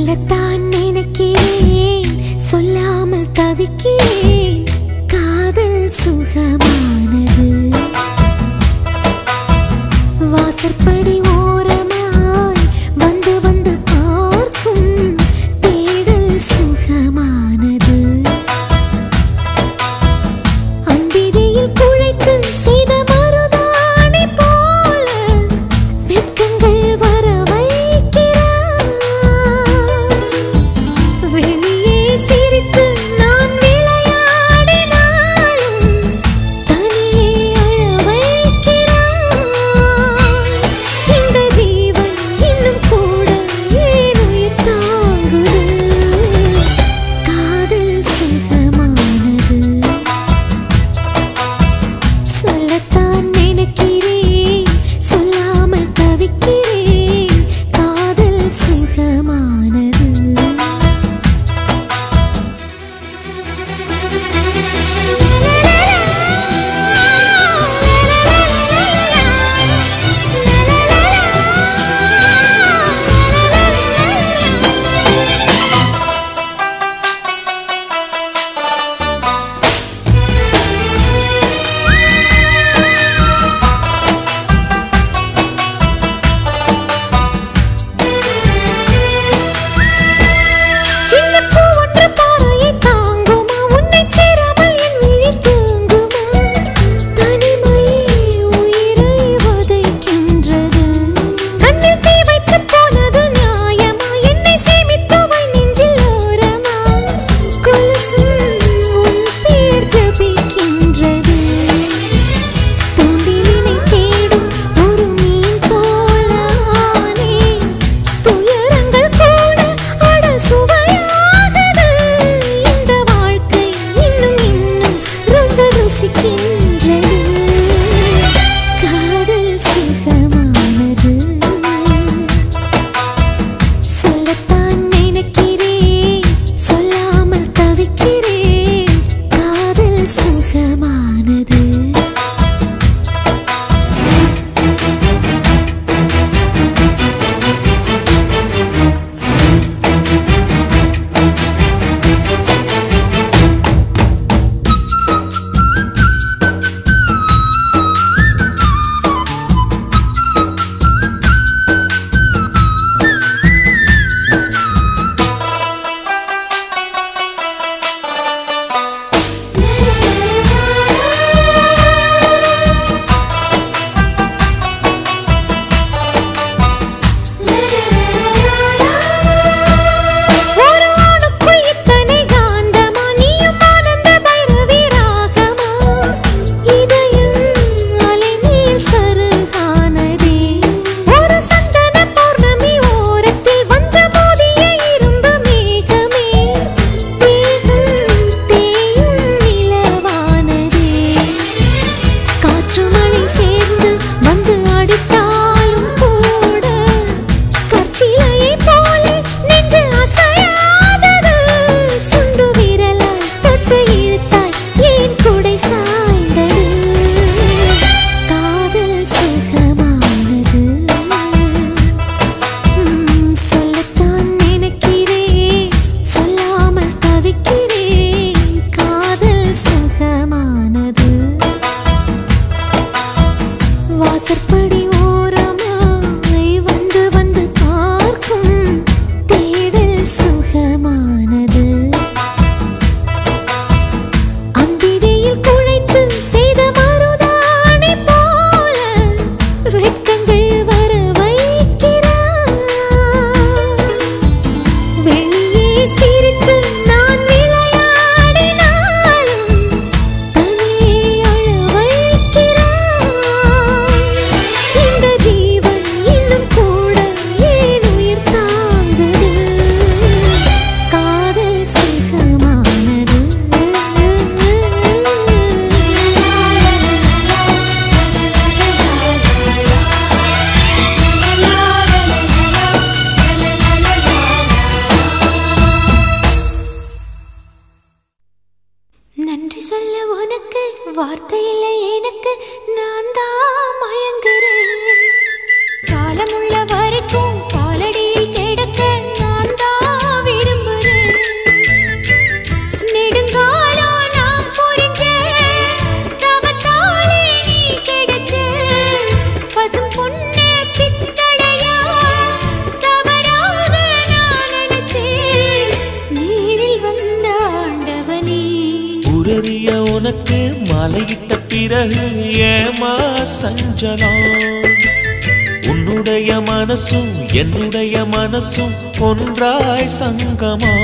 சொல்லத்தான் நினைக்கிறேன் சொல்லாமல் தவிக்கிறேன் காதல் சுகமானது வாசற்படி ஓரமாய் வந்து வந்து பார்க்கும் தேடல் சுகமானது அந்திதியில் குழைத்து செய்த மருதாணி போல வெட்கங்கள் வர வைக்கிறாய் வெளியே சிரித்து நான் விளையாடினாலும் தனியே அழ வைக்கிறாய் இந்த ஜீவன் இன்னும் கூட ஏன் உயிர் தாங்குது காதல் சுகமானது சொல்லத்தான் நினைக்கிறேன் சொல்லாமல் தவிக்கிறேன் காதல் சுகமானது சின்ன பூ ஒன்று பார்வையை தாங்குமா உன்னைச் சேராமல் என் விழி தூங்குமா தனிமையே உயிரை வதைக்கின்றது கண்ணில் தீ வைத்துப் போனது நியாயமா என்னை சேமித்து வை நெஞ்சில் ஓரமா கொலுசும் உன் பேர் ஜபிக்கின்றது தூண்டிலினை தேடும் ஒரு மீன் போல ஆனேன். துயரங்கள் கூட அட சுவையாகுது. இந்த வாழ்க்கை இன்னும் இன்னும் ரொம்ப ருசிக்கின்றது. காதல் சுகமானது சொல்லத்தான் நினைக்கிறேன் சொல்லாமல் தவிக்கிறேன் காதல் சுகமானது ஒரு ஆணுக்குள் இத்தனை காந்தமா நீயும் ஆனந்த பைரவி ராகமா இதயம் அலைமேல் சருகானதே ஒரு சந்தன பௌர்ணமி ஓரத்தில் வந்த மோதிய இரும்பு மேகமே மேகம் தேயும் நிலவானதே காற்று மழை சேர்ந்து வந்து அடித்தாலும் கூட கற்சிலையை போல நெஞ்சு அசையாதது சுண்டு விரலால் தொட்டு இழுத்தாய் ஏன் குடை சாய்ந்தது காதல் சுகமானது உம், சொல்லத்தான் நினைக்கிறேன் சொல்லாமல் தவிக்கிறேன் காதல் சுகமானது வாசற்படி ஓரமாய் வந்து வந்து பார்க்கும் தேடல் சுகமானது அந்திதியில் குழைத்து செய்த மருதாணி போல வெட்கங்கள் வர வைக்கிறாய் வெளியே சிரித்து நான் விளையாடினாலும் தனியே அழ வைக்கிறாய் இந்த ஜீவன் இன்னும் கூட ஏன் உயிர் தாங்குது காதல் சுகமானது நன்றி சொல்ல உனக்கு வார்த்தை இல்லை எனக்கு நான் தான் மயங்குறேன் காலமுள்ள வரைக்கும் காலடியில் கிடக்க நான் தான் உனக்கு மாலையிட்ட பிறகு ஏமா சஞ்சலம் உன்னுடைய மனசும் என்னுடைய மனசும் ஒன்றாய் சங்கமா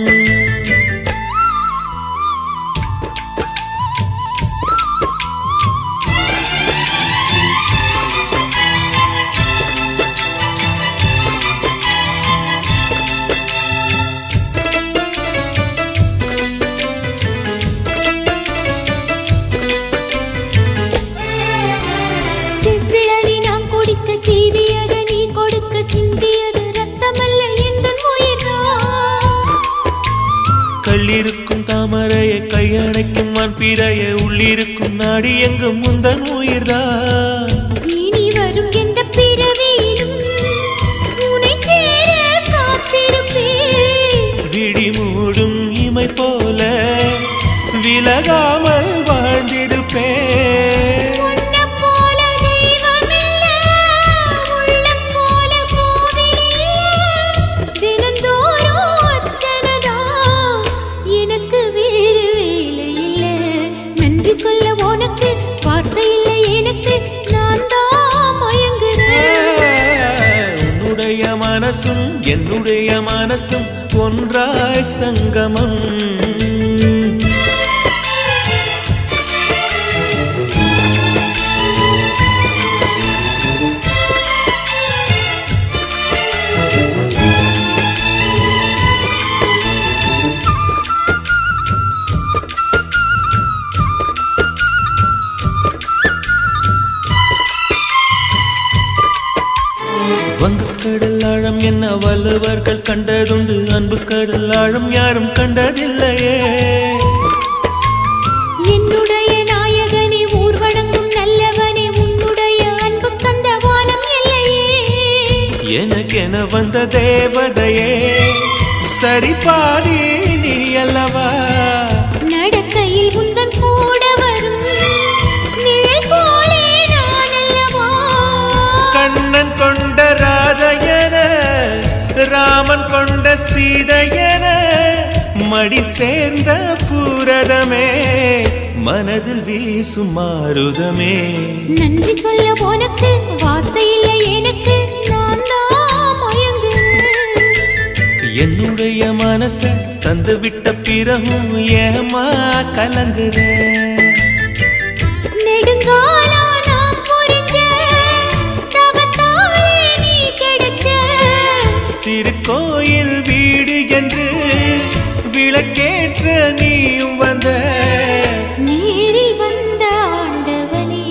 செவ்விழனி நான் குடிக்க சீவியது நீ கொடுக்க சிந்தியது ரத்தமல்ல எந்தன் உயிர்தான் கள்ளிருக்கும் தாமரையை கையணைக்கும் வான்பிறைய உள்ளிருக்கும் நாடி எங்கும் முந்தன் உயிர்தான் இனி வரும் எந்த பிறவியிலும் உனை சேர காத்திருப்பேன் விழி மூடும் இமை போல விலகாமல் வாழ்ந்திருப்பேன் உன்னைப் போல தெய்வமில்ல, உள்ளம் போல கோவிலில்ல. தினந்தோறும் அர்ச்சனைதான், எனக்கு வேறு வேலை இல்ல. நன்றி சொல்ல உனக்கு வார்த்தை இல்லை எனக்கு நான் தான் மயங்குறேன் உன்னுடைய மனசும் என்னுடைய மனசும் ஒன்றாய் சங்கமம் வங்கக்கடல் ஆழம் என்ன வள்ளுவர்கள் கண்டதுண்டு அன்பு கடல் ஆழம் யாரும் கண்டதில்லையே என்னுடைய நாயகனே ஊர் வணங்கும் நல்லவனே உன்னுடைய அன்பு தந்த வானம் இல்லையே எனக்கென வந்த தேவதையே சரி பாதி நீ அல்லவா நடக்கையில் உந்தன் கூட வரும் நிழல் போலே நான் அல்லவா கண்ணன் கொண்ட ராதையன ராமன் கொண்ட சீதையன மடி சேர்ந்த பூரதமே மனதில் வீசும் மாருதமே நன்றி சொல்ல உனக்கு வார்த்தை இல்லை எனக்கு நான் தான் மயங்குறேன் என்னுடைய மனச தந்து விட்ட பிறகும் ஏமா கலங்குற நெடுங்காலா நான் புரிஞ்ச தவத்தாலே நீ கிடைச்ச திருக்கோயில் வீடு என்று விளக்கேற்ற நீயும் வந்த நேரில் வந்த ஆண்டவனே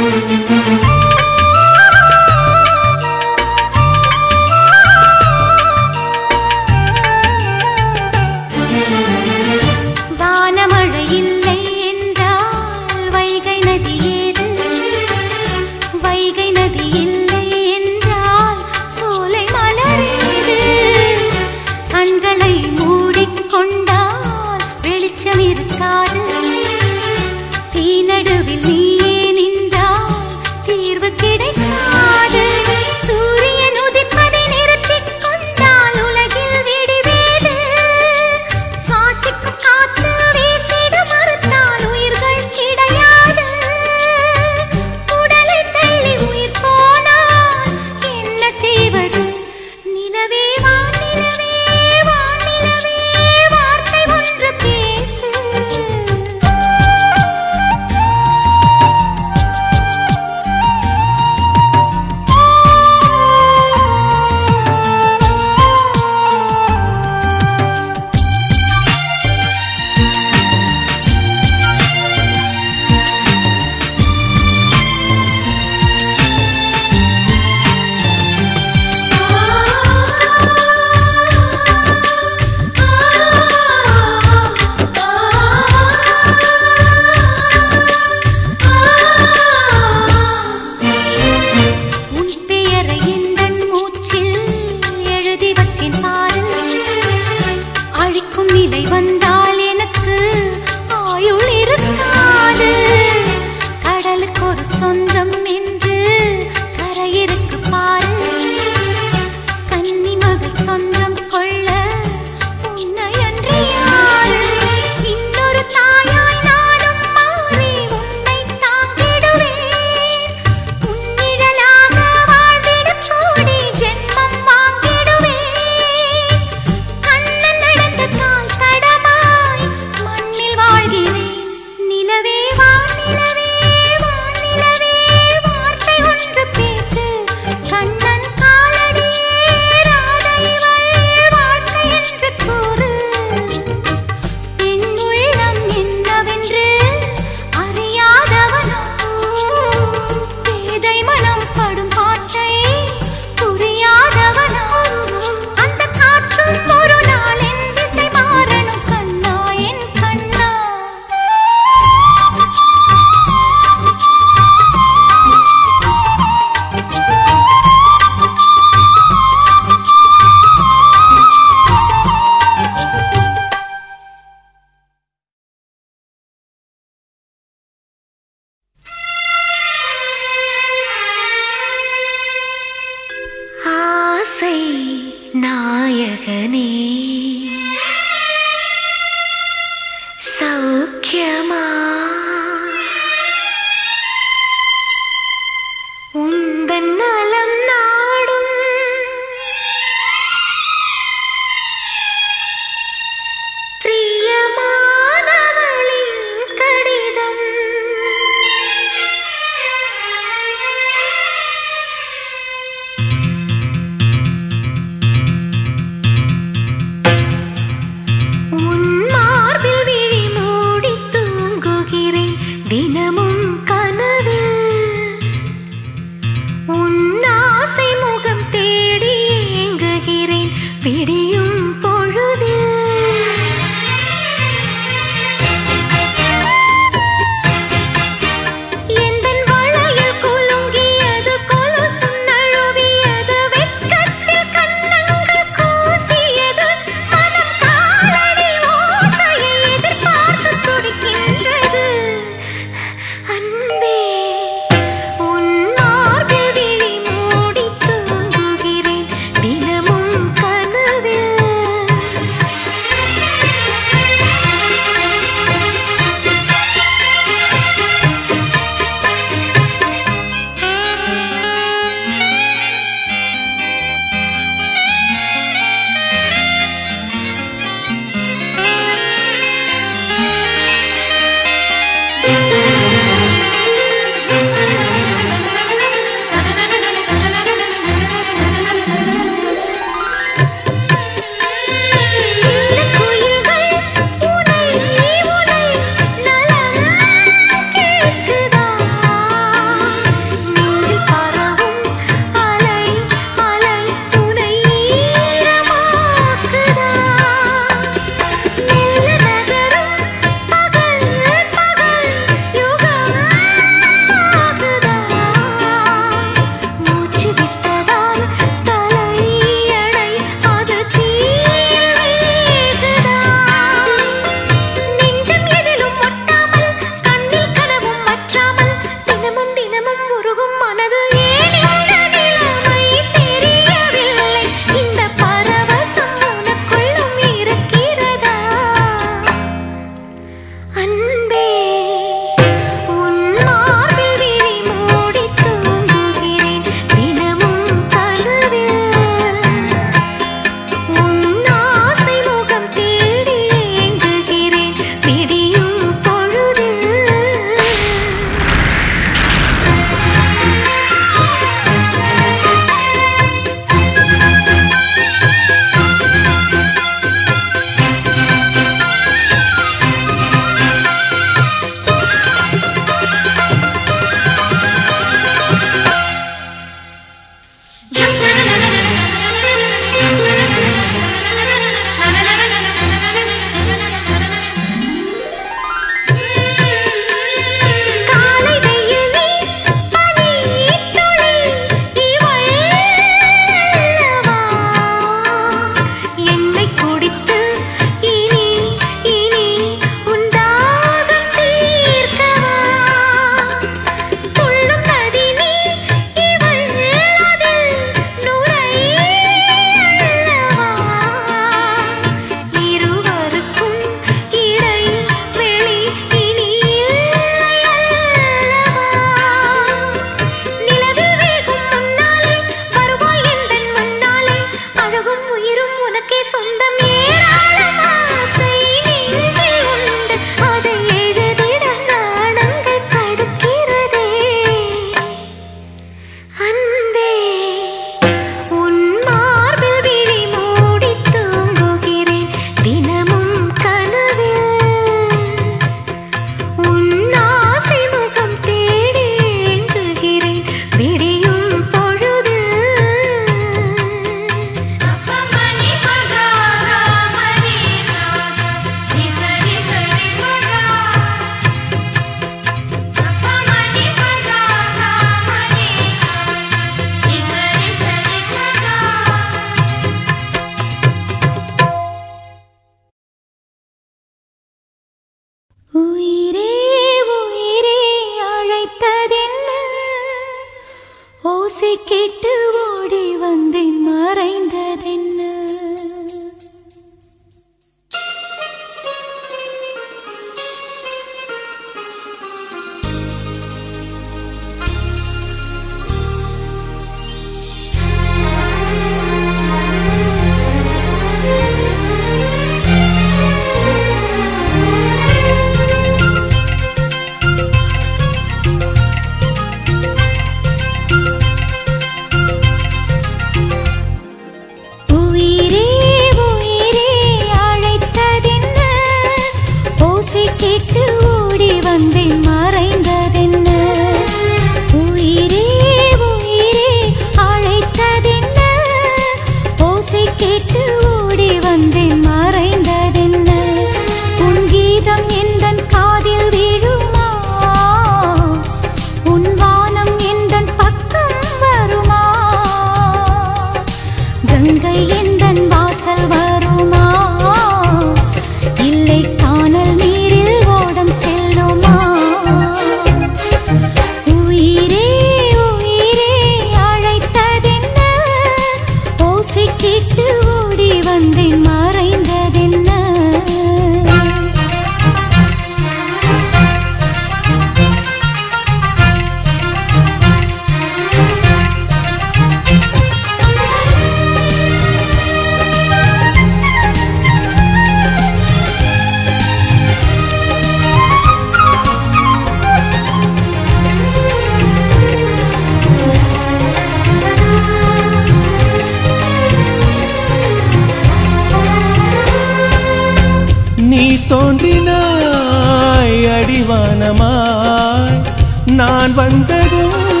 தோன்றினாய் அடிவானமாய் நான் வந்ததும்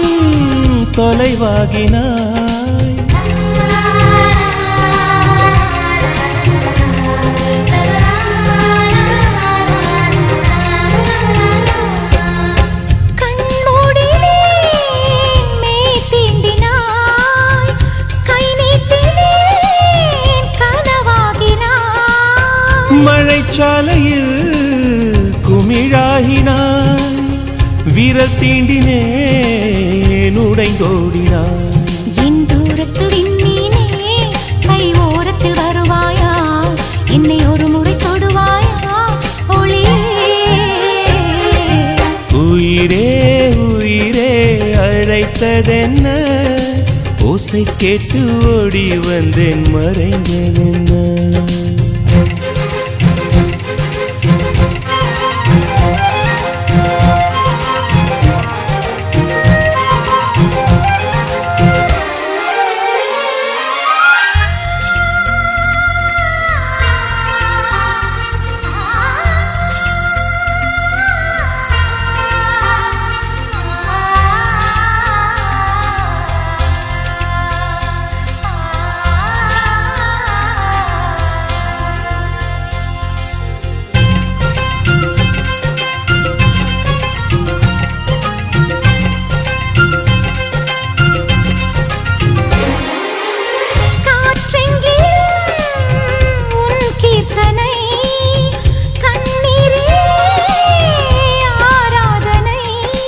தொலைவாகினாய் கண்மூடினேன் மெய் தீண்டினாய் கை நீட்டினேன் கனவாகினாய் மழைச்சாலையில் குமிழாகினாய் விரல் தீண்டினேன் உடைந்தோடினாய் என் தூரத்து விண்மீனே கை ஓரத்தில் வருவாயா என்னை ஒரு முறை தொடுவாயா ஒளியே உயிரே உயிரே அழைத்ததென்ன ஓசை கேட்டு ஓடி வந்தேன் மறைந்ததென்ன காற்றெங்கிலும் உன் கீர்த்தனை கண்ணீரிலே ஆராதனை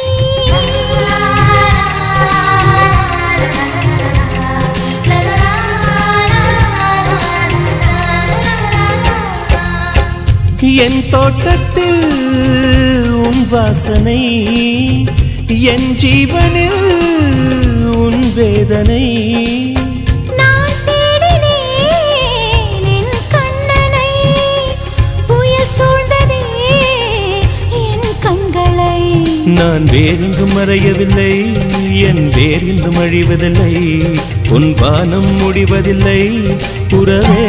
என் தோட்டத்தில் உன் வாசனை என் ஜீவனில் உன் வேதனை நான் தேடினேன் என் கண்ணனை புயல் சூழ்ந்ததே என் கண்களை நான் வேறெங்கும் மறையவில்லை என் வேறெங்கும் அழிவதில்லை உன் வானம் முடிவதில்லை உறவே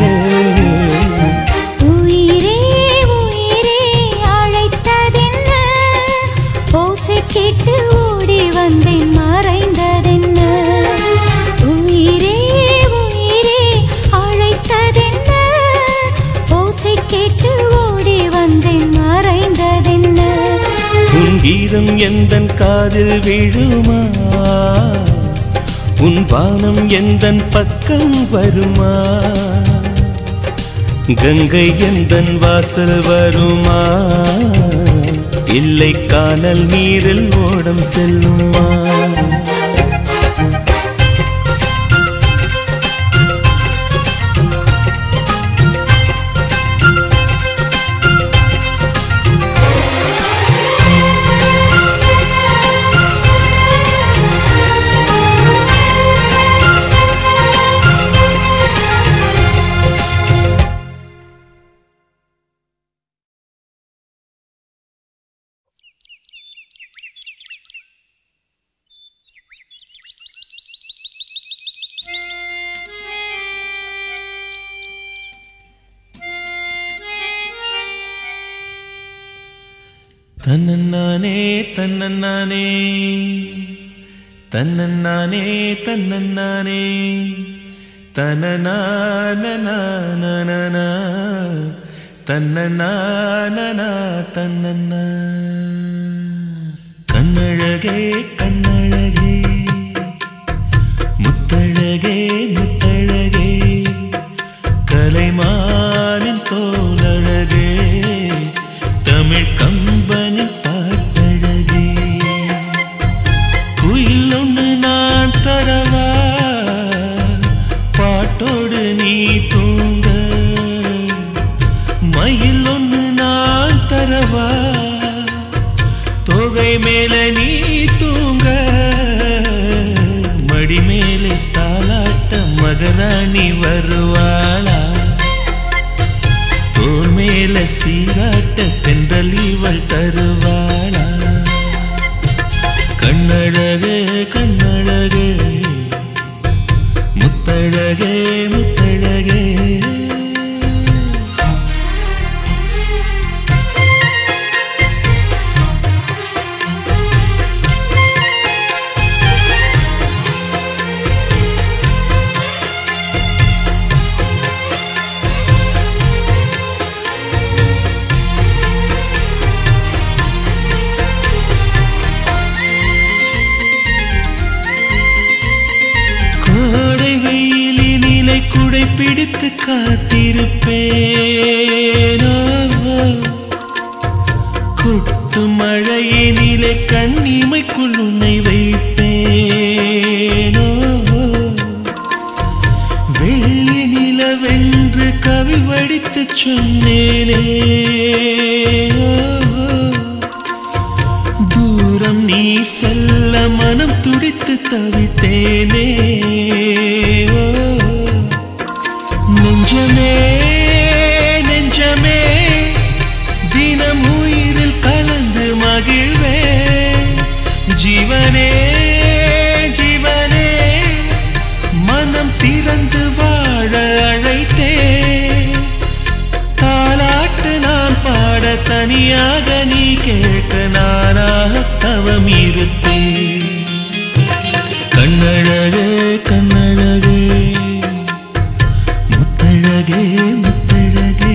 உயிரே உயிரே அழைத்ததென்ன ஓசை கேட்டு ஓடி வந்தேன் மறைந்ததென்ன உயிரே உயிரே அழைத்ததென்ன ஓசை கேட்டு ஓடி வந்தேன் மறைந்ததென்ன உன் கீதம் எந்தன் காதில் விழுமா உன் வானம் எந்தன் பக்கம் வருமா கங்கை எந்தன் வாசல் வருமா இல்லை காணல் நீரில் ஓடம் செல்லுமா தன்னன்னானே தன்னன்னானே தன்னன்னானே தன்னன்னானே தனநானநானனா தன்னநானனா தன்னன்னா கண்ணழகே கண்ணழகே முத்தழகே முத்தழகே கலைமானின் தோலழகே தமிழ் கம்பனின் பாட்டழகே குயில் ஒன்று நான் தரவா பாட்டோடு நீ தூங்க மயில் ஒன்று நான் தரவா தொகை மேல நீ தூங்க மடி மேலே தாலாட்ட மகராணி வருவாளா தோல் மேல சீராட்ட தென்றல் இவள் தருவாளா கண்ணழகே கண்ணழகே முத்தழகே முத்தழகே இருப்பேனோ கொட்டு மழையினிலே கண்ணிமைக்குள் உன்னை வைப்பேனோ வெள்ளி நிலவென்று கவி வடித்து சொன்னேனே தூரம் நீ செல்ல மனம் துடித்து தவித்தேனே நெஞ்சமே நெஞ்சமே தினம் உயிரில் கலந்து மகிழ்வே ஜீவனே ஜீவனே மனம் திறந்து வாழ அழைத்தே தாலாட்டு நான் பாட தனியாக நீ கேட்க நானாக தவம் இருப்பேன் கண்ணழகே கண்ணழகே முத்தழகே முத்தழகே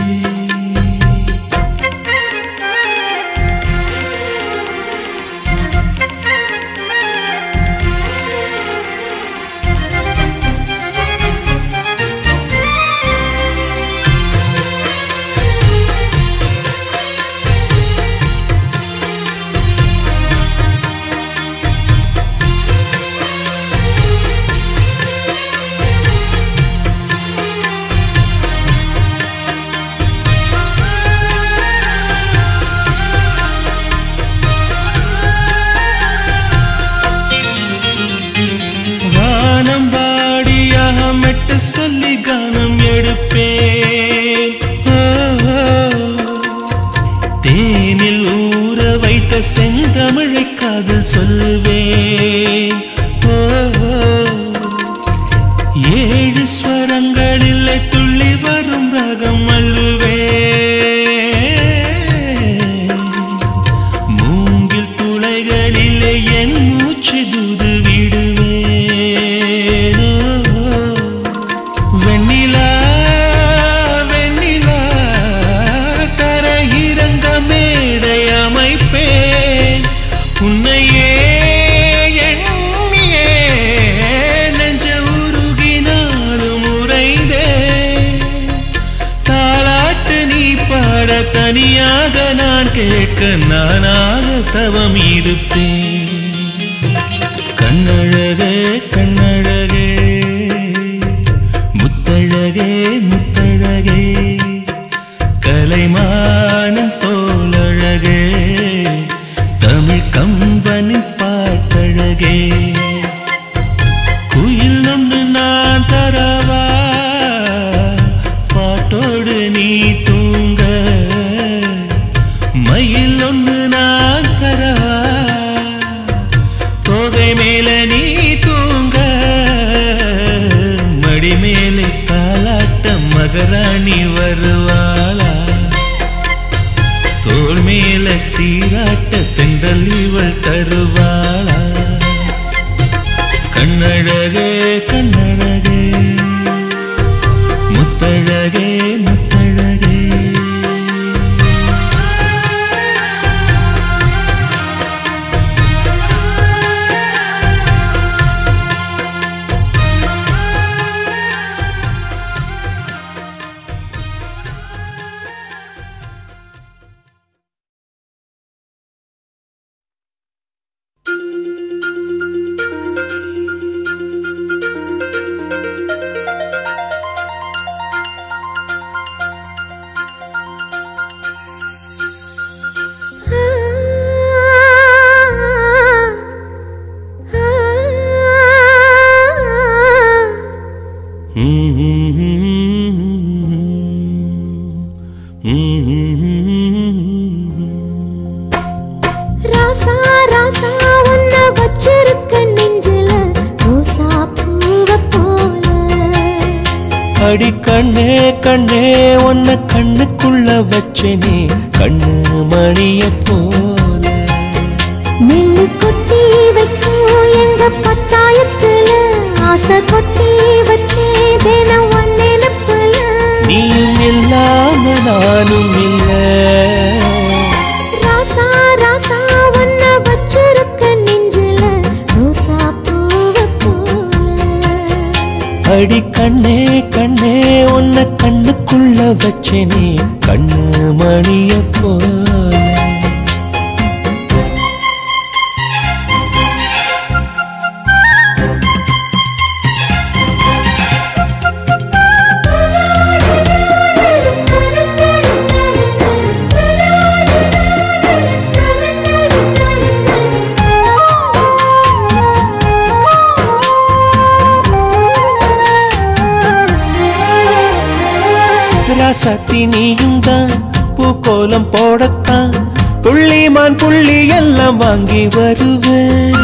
வானம் பாடியாக மெட்டு சொல்லி கானம் எடுப்பேன் ஓ, ஓ. தேனில் ஊற வைத்த செந்தமிழை காதில் சொல்வேன் ஓ, ஓ. ஏழு ஸ்வரங்களில் துள்ளி வரும் ரகம் அள்ளுவேன் மூங்கில் துளைகளிலே என் மூச்சு தூது விடுவேனோ வெண்ணிலா வெண்ணிலா தரகிறங்க மேடை அமைப்பேன் உன்னையே எண்ணியே நெஞ்ச உருகினாலும் உறைந்தேன் தாலாட்டு நீ பாட தனியாக நான் கேட்க நானாக தவம் இருப்பேன் கண்ணழகே கண்ணழகே முத்தழகே முத்தழகே கலைமானம் தோலழகே தமிழ் கம்பனின் பாட்டழகே குயில் ஒன்று நான் தரவா பாட்டோடு நீ தூங்க மயில் ஒன்று நான் தரவா தோகை மேல நீ தூங்க மடி மேலே தாலாட்ட மகராணி வருவாளா தோள் மேல சீராட்ட தென்றல் இவள் தருவாளா கண்ணழகே கண்ணழகே முத்தழகே முத்தழகே ராசா ராசா உன்னை வச்சிருக்க நெஞ்சில ரோசா பூவ போல அடி கண்ணே கண்ணே உன்னை கண்ணுக்குள்ள வச்சனே கண்ணு மணிய போல நெல்லு கொட்டி வைக்கும் எங்க பட்டாயத்துல ஆசை கொட்டி வச்சே தினம் ஒன் நினப்புல நீயும் இல்லாம நானும் இல்ல ராசா ராசா உன்னை வச்சிருக்க நெஞ்சில ரோசா பூவ போல அடி கண்ணே கண்ணே உன்னை கண்ணுக்குள்ள வச்சேனே கண்ணு மணிய போல ராசாத்தி நீயும் தான் பூக்கோலம் போடத்தான் புள்ளிமான் புள்ளி எல்லாம் வாங்கி வருவேன்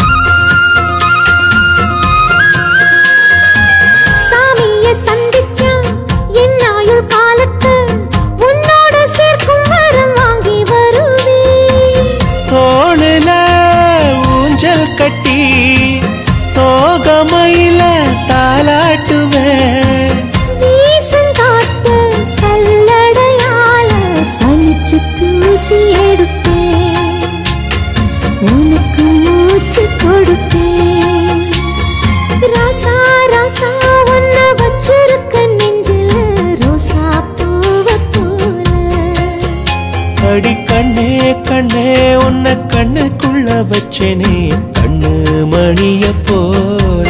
சாமிய சந்திச்சா என் ஆயுள் காலத்து உன்னோட சேர்க்கும் வரம் வாங்கி வருவேன் தோளுல ஊஞ்சல் கட்டி தோகமையில தாலாட்டுவேன் வீசும் காட்டு சல்லடையால சலிச்சு தூசி எடுப்பேன் உனக்கு மூச்சு கொடுப்பேன் ராசா ராசா உன்ன வச்சிருக்க நெஞ்சில ரோசா பூவ போல அடி கண்ணே கண்ணே உன்னை கண்ணுக்குள்ள வச்சேனே கண்ணு மணிய போல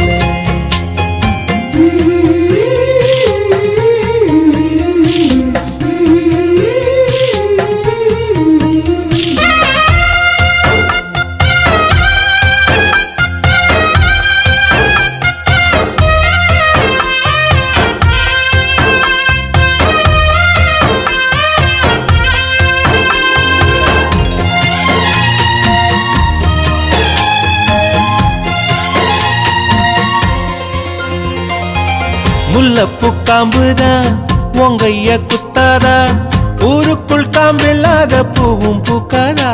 முல்லப்பூ காம்புதான் உங்கைய குத்தாதா ஊருக்குள் காம்பில்லாத பூவும் பூக்காதா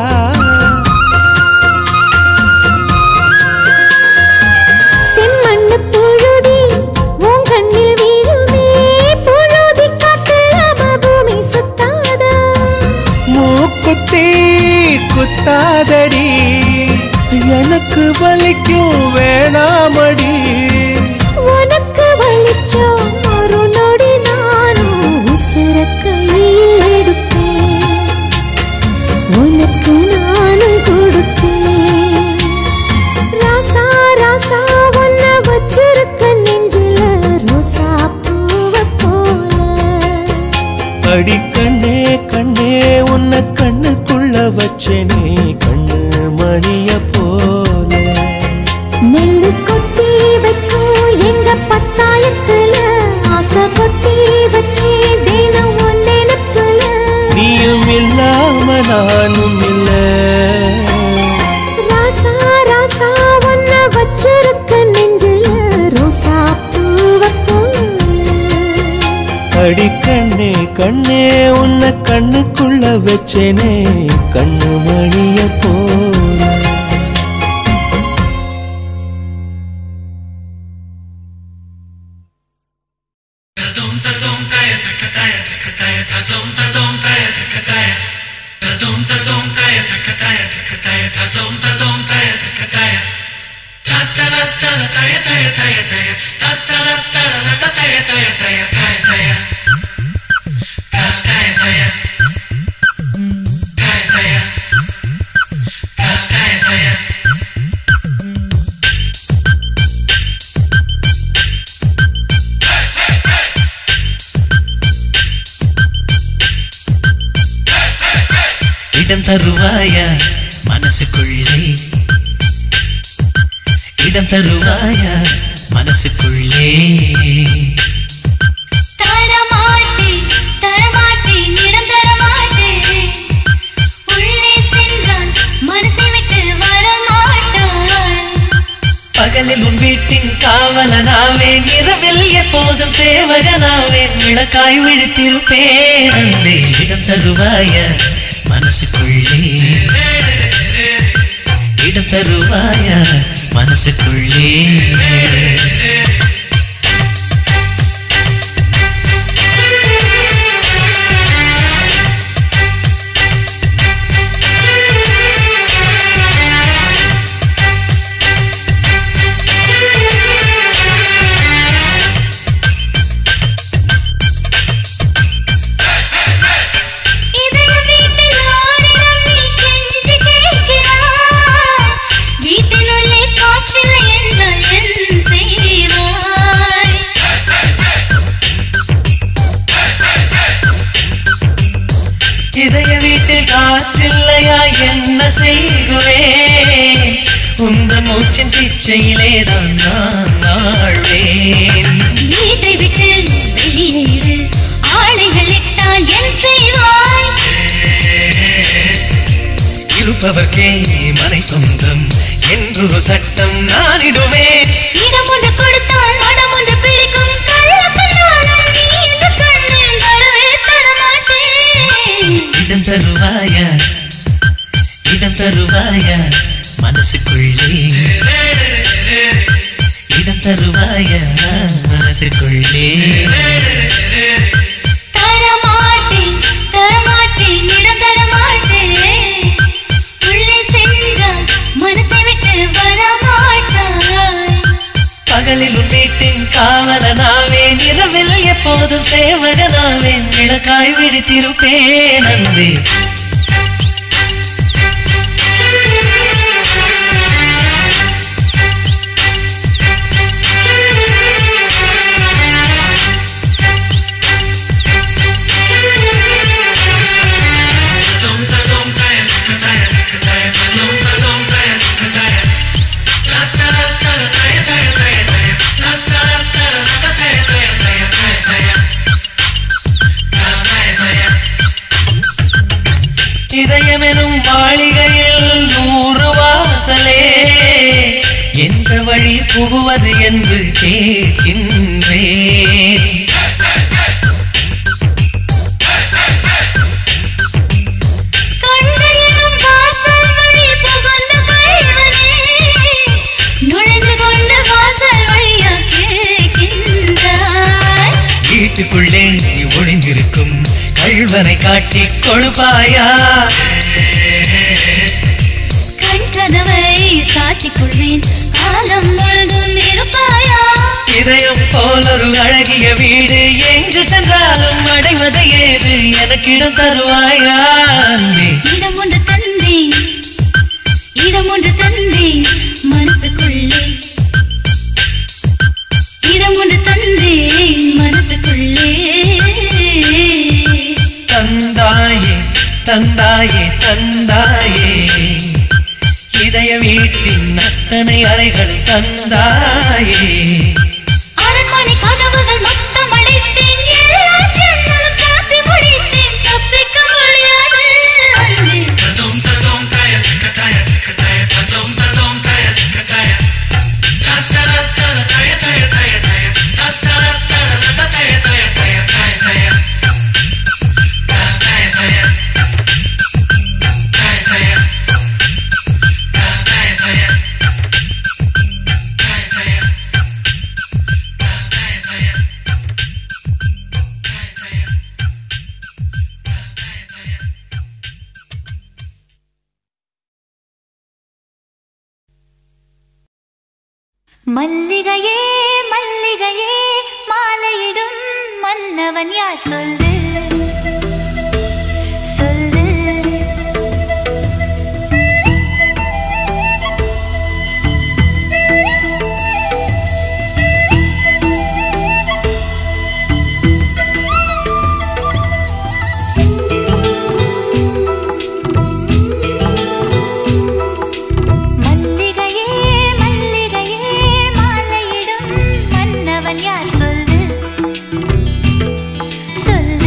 செம்மண்ணு புழுதி உன் கண்ணில் வீழுமே புழுதி காத்துல பூமி சுத்தாதா மூக்குத்தி குத்தாதடி எனக்கு வலிக்கும் வேணாமடி உனக்கு வலிச்சோம் ஒரு நொடி நானும் உசுர கையில் எடுப்பேன் உனக்கு நானும் கொடுப்பேன் ராசா ராசா உன்ன வச்சிருக்க நெஞ்சில ரோசா பூவ போல அடி கண்ணே கண்ணே உன்னை கண்ணுக்குள்ள வச்சேனே கண்ணு மணிய போல நெல்லு கொட்டி வைக்கும் எங்க பத்தாயத்துல ஆசை கொட்டி வச்சே தினம் உன் நினைப்புல நீயும் இல்லாம நானும் இல்ல ராசா ராசா உன்ன வச்சிருக்க நெஞ்சில ரோசா பூவ போல அடி கண்ணே கண்ணே உன்னை கண்ணுக்குள்ள வச்சேனே கண்ணு மணிய போல இடம் தருவாயா மனசுக்குள்ளே இடம் தருவாயா மனசுக்குள்ளே தரமாட்டேன் தரமாட்டேன் இடம் தரமாட்டேன் உள்ளே சென்றால் மனசை விட்டு வரமாட்டான் பகலில் உன் வீட்டின் காவலனாவேன் இரவில் எப்போதும் சேவகனாவேன் விளக்காய் விழித்திருப்பேன் அன்பே இடம் தருவாயா மனசுக்குள்ளே இடம் தருவாயா மனசுக்குள்ளே இதய வீட்டில் காற்றில்லையா என்ன செய்குவேன் உந்த மூச்சின் பிச்சையிலே தான் நான் வாழ்வேன் வீட்டை விட்டு வெளியேறு ஆணைகள் இட்டால் என் செய்வாய் இருப்பவர்க்கே மனை சொந்தம் என்றொரு சட்டம் நானிடுவேன் இடம் ஒன்று கொடுத்தால் மனம் ஒன்று பிடிக்கும் கள்ள கண்ணாளன் நீ இந்த கண்ணில் தரவே தரமாட்டேன் இடம் தருவாயா இடம் தருவாயா மனசுக்குள்ளே இடம் தருவாயா மனசுக்குள்ளே தரமாட்டேன் தரமாட்டேன் இடம் தரமாட்டேன் உள்ளே சென்றால் மனசை விட்டு வரமாட்டாய் பகலில் உன் வீட்டின் காவலனாவேன் இரவில் எப்போதும் சேவகனாவேன் விளக்காய் விடுத்திருப்பேன் அன்பே இதயமெனும் மாளிகையில் நூறு வாசலே எந்த வழி புகுவது என்று கேட்கின்றேன் கண்கள் எனும் வாசல் வழி புகுந்த கள்வனே, நுழைந்து கொண்டு வாசல் வழியா கேட்கின்றாய். வீட்டுக்குள்ளே நீ ஒளிந்திருக்கும் கள்வனை காட்டிக் கொழுப்பாயா கண் கதவை சாத்திக் கொள்வேன், காலம் முழுதும் இருப்பாயா? இதயம் போல் ஒரு அழகிய வீடு எங்கு சென்றாலும் அடைவது ஏது எனக்கிடம் தருவாயா அன்பே? இடம் ஒன்று தந்தேன், இடம் ஒன்று தந்தேன் மனசுக்குள்ளே இடம் ஒன்று தந்தேன் மனசுக்குள்ளே தந்தாயே தந்தாயே தந்தாயே இதய வீட்டின் அத்தனை அறைகளை தந்தாயே அரண்மனை கதவுகள் மொத்தம் அடைத்தேன் எல்லா ஜன்னலும் சாத்தி முடித்தேன் தப்பிக்க முடியாது அன்பே. மல்லிகையே மல்லிகையே மாலையிடும் மன்னவன் யார் சொல்லு சொல்லு மல்லிகையே மல்லிகையே மாலையிடும் மன்னவன் யார் சொல்லு சொல்லு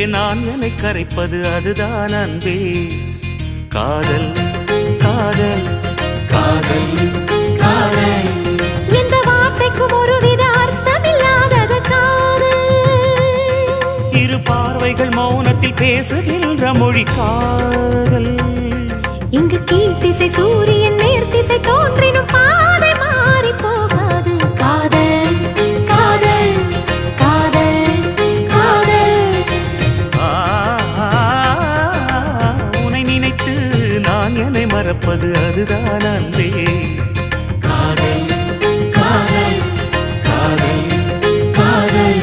நான் என்னை கரைப்பது அதுதான் அன்பே காதல் காதல் காதல் காதல் எந்த வார்த்தைக்கும் ஒருவித அர்த்தமில்லாதது காதல் இரு பார்வைகள் மௌனத்தில் பேசுகின்ற மொழி காதல் இங்கு கீழ்த்திசை சூரியன் நேர்த்திசை தோன்றினும் பாதை மாறி போகாது காதல் காதல் காதல் காதல் ஆ, உன்னை நினைத்து நான் என்னை மறப்பது அதுதான் அன்பே காதல் காதல் காதல் காதல்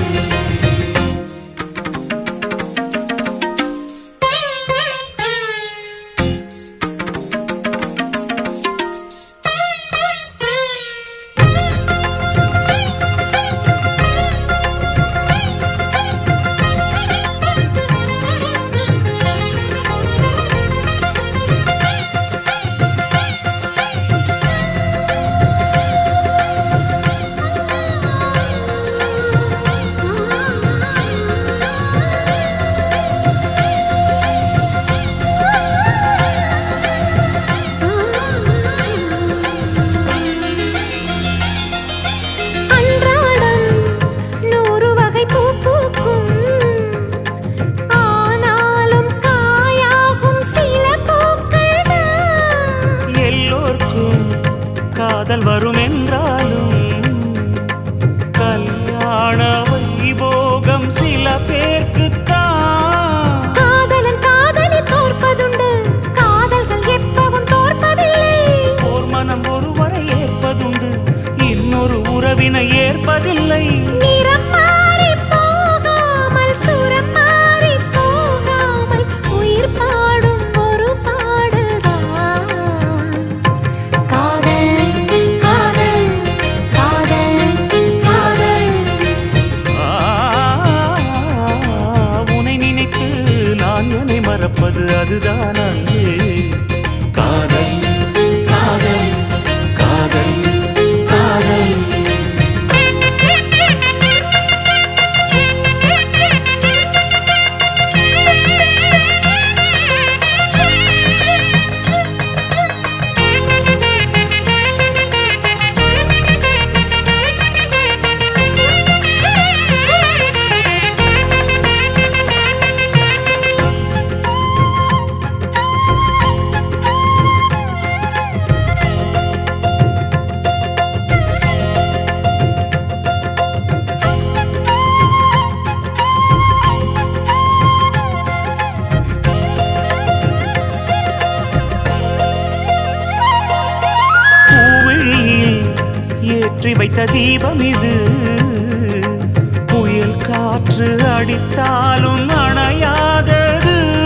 அன்றாடம் நூறு வகை பூ பூக்கும் ஆனாலும் காயாகும் சில பூக்கள் தான் எல்லோர்க்கும் காதல் வரும் என்றாலும் கல்யாண வைபோகம் சில பேர்க்குத்தான் காதலன் காதலி தோற்பதுண்டு காதல்கள் எப்பவும் தோற்பதில்லை ஓர் மனம் ஒருவரை ஏற்பதுண்டு இன்னொரு உறவினை ஏற்பதில்லை நிறம் மாறி போகாமல் சுரம் மாறி போகாமல் உயிர் பாடும் ஒரு பாடல்தான் காதல் காதல் காதல் காதல் ஆ, உன்னை நினைத்து நான் என்னை மறப்பது அதுதான் அன்பே காதல் காதல் காதல் காதல் பூவிழியில் ஏற்றி வைத்த தீபம் இது புயல் காற்று அடித்தாலும் அணையாதது